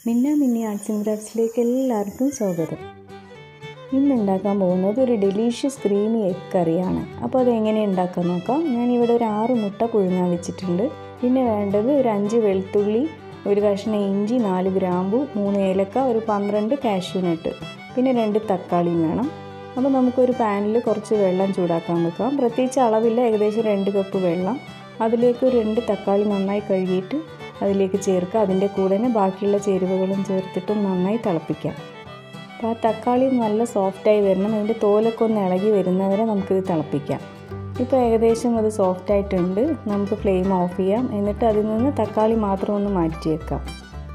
മിന്ന മിന്നി arts and ക്രാഫ്റ്റ്സിലേക്ക് എല്ലാവർക്കും സ്വാഗതം ഇന്ന് ഉണ്ടാക്കാൻ പോകുന്നത് ഒരു ഡെലീഷ്യസ് ക്രീമി എഗ് കറിയാണ് അപ്പോൾ അത് എങ്ങനെ ഉണ്ടാക്കാൻ നോക്കാം ഞാനിവിടെ ഒരു ആറ് മുട്ട പുഴുങ്ങാൻ വെച്ചിട്ടുണ്ട് പിന്നെ വേണ്ടത് ഒരു അഞ്ച് വെളുത്തുള്ളി ഒരു കഷ്ണം ഇഞ്ചി നാല് ഗ്രാമ്പു മൂന്ന് ഏലക്ക ഒരു പന്ത്രണ്ട് കാഷ്യൂനട്ട് പിന്നെ രണ്ട് തക്കാളിയും വേണം അപ്പോൾ നമുക്കൊരു പാനിൽ കുറച്ച് വെള്ളം ചൂടാക്കാൻ വെക്കാം പ്രത്യേകിച്ച് അളവില്ല ഏകദേശം രണ്ട് കപ്പ് വെള്ളം അതിലേക്ക് ഒരു രണ്ട് തക്കാളി നന്നായി കഴുകിയിട്ട് അതിലേക്ക് ചേർക്കുക അതിൻ്റെ കൂടെ തന്നെ ബാക്കിയുള്ള ചേരുവകളും ചേർത്തിട്ട് നന്നായി തിളപ്പിക്കാം അപ്പോൾ ആ തക്കാളി നല്ല സോഫ്റ്റായി വരണം അതിൻ്റെ തോലൊക്കെ ഒന്ന് ഇളകി വരുന്നവരെ നമുക്കിത് തിളപ്പിക്കാം ഇപ്പോൾ ഏകദേശം അത് സോഫ്റ്റായിട്ടുണ്ട് നമുക്ക് ഫ്ലെയിം ഓഫ് ചെയ്യാം എന്നിട്ട് അതിൽ നിന്ന് തക്കാളി മാത്രം ഒന്ന് മാറ്റി വെക്കാം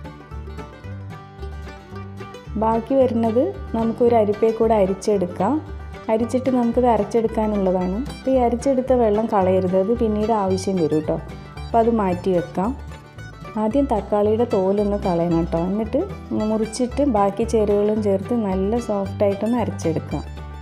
ബാക്കി വരുന്നത് നമുക്കൊരു അരിപ്പയെ കൂടെ അരിച്ചെടുക്കാം അരിച്ചിട്ട് നമുക്കിത് അരച്ചെടുക്കാനുള്ളതാണ് അപ്പോൾ ഈ അരിച്ചെടുത്ത വെള്ളം കളയരുത് അത് പിന്നീട് ആവശ്യം വരും കേട്ടോ അപ്പോൾ അത് മാറ്റി വെക്കാം ആദ്യം തക്കാളിയുടെ തോലൊന്ന് കളയണം കേട്ടോ എന്നിട്ട് മുറിച്ചിട്ട് ബാക്കി ചേരുവകളും ചേർത്ത് നല്ല സോഫ്റ്റായിട്ടൊന്ന് അരച്ചെടുക്കാം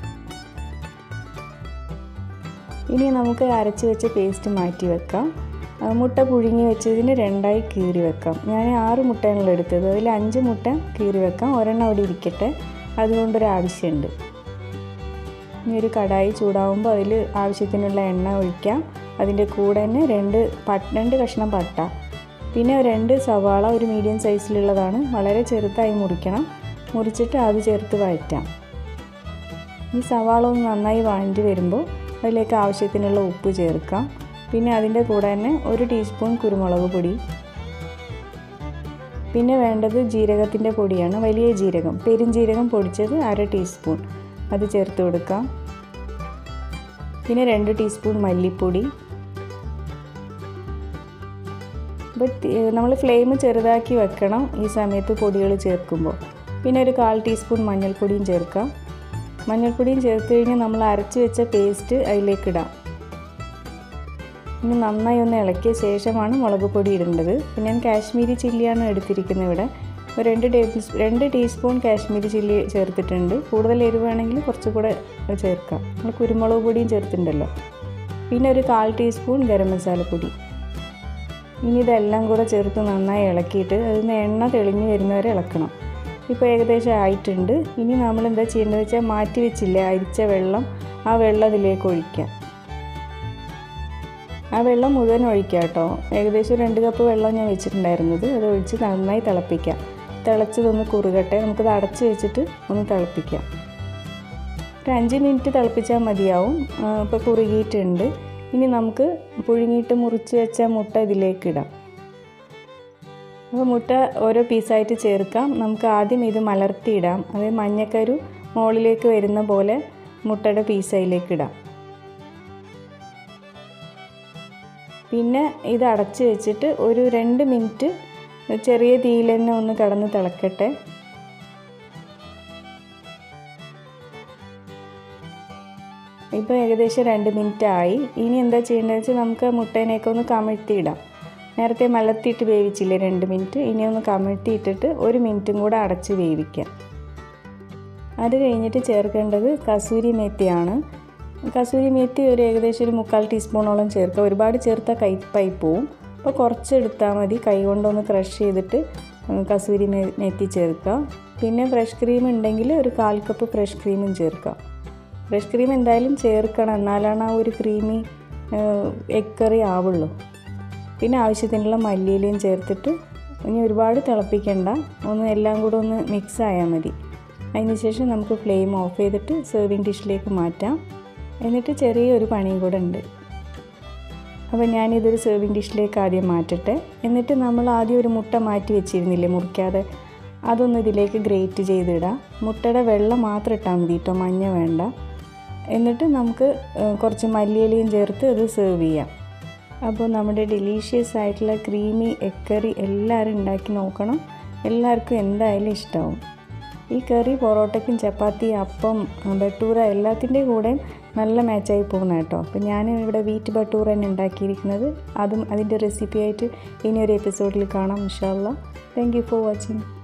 ഇനി നമുക്ക് അരച്ച് വെച്ച പേസ്റ്റ് മാറ്റി വെക്കാം മുട്ട പുഴുങ്ങി വെച്ചതിന് രണ്ടായി കീറി വെക്കാം ഞാൻ ആറ് മുട്ടയാണല്ലോ എടുത്തത് അതിൽ അഞ്ച് മുട്ട കീറി വെക്കാം ഒരെണ്ണം അവിടെ ഇരിക്കട്ടെ അതുകൊണ്ടൊരു ആവശ്യമുണ്ട് ഇനി ഒരു കടായി ചൂടാവുമ്പോൾ അതിൽ ആവശ്യത്തിനുള്ള എണ്ണ ഒഴിക്കാം അതിൻ്റെ കൂടെ തന്നെ രണ്ട് പട്ട രണ്ട് കഷ്ണം പട്ട പിന്നെ രണ്ട് സവാള ഒരു മീഡിയം സൈസിലുള്ളതാണ് വളരെ ചെറുതായി മുറിക്കണം മുറിച്ചിട്ട് അത് ചേർത്ത് വഴറ്റാം ഈ സവാള ഒന്ന് നന്നായി വഴണ്ടി വരുമ്പോൾ അതിലേക്ക് ആവശ്യത്തിനുള്ള ഉപ്പ് ചേർക്കാം പിന്നെ അതിൻ്റെ കൂടെ തന്നെ ഒരു ടീസ്പൂൺ കുരുമുളക് പൊടി പിന്നെ വേണ്ടത് ജീരകത്തിൻ്റെ പൊടിയാണ് വലിയ ജീരകം പെരുംജീരകം പൊടിച്ചത് അര ടീസ്പൂൺ അത് ചേർത്ത് കൊടുക്കാം പിന്നെ രണ്ട് ടീസ്പൂൺ മല്ലിപ്പൊടി അപ്പോൾ നമ്മൾ ഫ്ലെയിം ചെറുതാക്കി വെക്കണം ഈ സമയത്ത് പൊടികൾ ചേർക്കുമ്പോൾ പിന്നെ ഒരു കാൽ ടീസ്പൂൺ മഞ്ഞൾപ്പൊടിയും ചേർക്കാം മഞ്ഞൾപ്പൊടിയും ചേർത്ത് കഴിഞ്ഞാൽ നമ്മൾ അരച്ച് വെച്ച പേസ്റ്റ് അതിലേക്ക് ഇടാം ഇനി നന്നായി ഒന്ന് ഇളക്കിയ ശേഷമാണ് മുളക് പൊടി ഇടേണ്ടത് പിന്നെ ഞാൻ കാശ്മീരി ചില്ലിയാണ് എടുത്തിരിക്കുന്നത് ഇവിടെ ഒരു രണ്ട് ടേബിൾ രണ്ട് ടീസ്പൂൺ കാശ്മീരി ചില്ലി ചേർത്തിട്ടുണ്ട് കൂടുതൽ എരിവാണെങ്കിൽ കുറച്ചുകൂടെ ചേർക്കാം നമ്മൾ കുരുമുളക് പൊടിയും ചേർത്തിട്ടുണ്ടല്ലോ പിന്നെ ഒരു കാൽ ടീസ്പൂൺ ഗരം മസാലപ്പൊടി ഇനി ഇതെല്ലാം കൂടെ ചേർത്ത് നന്നായി ഇളക്കിയിട്ട് അതിൽ നിന്ന് എണ്ണ തെളിഞ്ഞ് വരുന്നവരെ ഇളക്കണം ഇപ്പോൾ ഏകദേശം ആയിട്ടുണ്ട് ഇനി നമ്മൾ എന്താ ചെയ്യേണ്ടത് വെച്ചാൽ മാറ്റി വെച്ചില്ലേ അരിച്ച വെള്ളം ആ വെള്ളം അതിലേക്ക് ഒഴിക്കാം ആ വെള്ളം മുഴുവൻ ഒഴിക്കുക കേട്ടോ ഏകദേശം രണ്ട് കപ്പ് വെള്ളം ഞാൻ വെച്ചിട്ടുണ്ടായിരുന്നത് അത് ഒഴിച്ച് നന്നായി തിളപ്പിക്കാം തിളച്ചതൊന്ന് കുറുകട്ടെ നമുക്കത് അടച്ച് വെച്ചിട്ട് ഒന്ന് തിളപ്പിക്കാം ഒരു അഞ്ച് മിനിറ്റ് തിളപ്പിച്ചാൽ മതിയാവും ഇപ്പോൾ കുറുകിയിട്ടുണ്ട് ഇനി നമുക്ക് പുഴുങ്ങിയിട്ട് മുറിച്ച് വെച്ച മുട്ട ഇതിലേക്ക് ഇടാം അപ്പോൾ മുട്ട ഓരോ പീസായിട്ട് ചേർക്കാം നമുക്ക് ആദ്യം ഇത് മലർത്തിയിടാം അതായത് മഞ്ഞക്കരു മുകളിലേക്ക് വരുന്ന പോലെ മുട്ടയുടെ പീസ് അതിലേക്ക് ഇടാം പിന്നെ ഇത് അടച്ച് വെച്ചിട്ട് ഒരു രണ്ട് മിനിറ്റ് ചെറിയ തീയിൽ തന്നെ ഒന്ന് കടന്ന് തിളക്കട്ടെ ഇപ്പോൾ ഏകദേശം രണ്ട് മിനിറ്റ് ആയി ഇനി എന്താ ചെയ്യേണ്ടതെന്ന് വെച്ചാൽ നമുക്ക് മുട്ടേനെയൊക്കെ ഒന്ന് കമിഴ്ത്തിയിടാം നേരത്തെ മലർത്തിയിട്ട് വേവിച്ചില്ലേ രണ്ട് മിനിറ്റ് ഇനി ഒന്ന് കമിഴ്ത്തിയിട്ടിട്ട് ഒരു മിനിറ്റും കൂടെ അടച്ച് വേവിക്കാം അത് കഴിഞ്ഞിട്ട് ചേർക്കേണ്ടത് കസൂരി മേത്തിയാണ് കസൂരി മേത്തി ഒരു ഏകദേശം ഒരു മുക്കാൽ ടീസ്പൂണോളം ചേർക്കുക ഒരുപാട് ചേർത്താൽ കയ്പായി പോവും അപ്പോൾ കുറച്ച് എടുത്താൽ മതി കൈ കൊണ്ടൊന്ന് ക്രഷ് ചെയ്തിട്ട് കസൂരി മേത്തി ചേർക്കുക പിന്നെ ഫ്രഷ് ക്രീം ഉണ്ടെങ്കിൽ ഒരു കാൽ കപ്പ് ഫ്രഷ് ക്രീമും ചേർക്കുക ഫ്രഷ് ക്രീം എന്തായാലും ചേർക്കണം എന്നാലാണ് ആ ഒരു ക്രീമി എഗ് കറി ആവുള്ളൂ പിന്നെ ആവശ്യത്തിനുള്ള മല്ലിയിലയും ചേർത്തിട്ട് ഇനി ഒരുപാട് തിളപ്പിക്കണ്ട ഒന്ന് എല്ലാം കൂടെ ഒന്ന് മിക്സ് ആയാൽ മതി അതിന് ശേഷം നമുക്ക് ഫ്ലെയിം ഓഫ് ചെയ്തിട്ട് സെർവിങ് ഡിഷിലേക്ക് മാറ്റാം എന്നിട്ട് ചെറിയൊരു പണിയും കൂടെ ഉണ്ട് അപ്പോൾ ഞാനിതൊരു സെർവിങ് ഡിഷിലേക്ക് ആദ്യം മാറ്റട്ടെ എന്നിട്ട് നമ്മൾ ആദ്യം ഒരു മുട്ട മാറ്റി വെച്ചിരുന്നില്ലേ മുറിക്കാതെ അതൊന്ന് ഇതിലേക്ക് ഗ്രേറ്റ് ചെയ്തിടാം മുട്ടയുടെ വെള്ളം മാത്രം ഇട്ടാൽ മതി കേട്ടോ മഞ്ഞ വേണ്ട എന്നിട്ട് നമുക്ക് കുറച്ച് മല്ലിയിലയും ചേർത്ത് അത് സെർവ് ചെയ്യാം അപ്പോൾ നമ്മുടെ ഡെലീഷ്യസ് ആയിട്ടുള്ള ക്രീമി എഗ് കറി എല്ലാവരും ഉണ്ടാക്കി നോക്കണം എല്ലാവർക്കും എന്തായാലും ഇഷ്ടമാവും ഈ കറി പൊറോട്ടയ്ക്കും ചപ്പാത്തി അപ്പം ബട്ടൂര എല്ലാത്തിൻ്റെ കൂടെ നല്ല മാച്ചായി പോകുന്ന കേട്ടോ അപ്പോൾ ഞാൻ ഇവിടെ വീറ്റ് ബട്ടൂർ തന്നെ ഉണ്ടാക്കിയിരിക്കുന്നത് അതും അതിൻ്റെ റെസിപ്പി ആയിട്ട് ഇനി ഒരു എപ്പിസോഡിൽ കാണാം ഇൻഷാല്ല താങ്ക് യു ഫോർ വാച്ചിങ്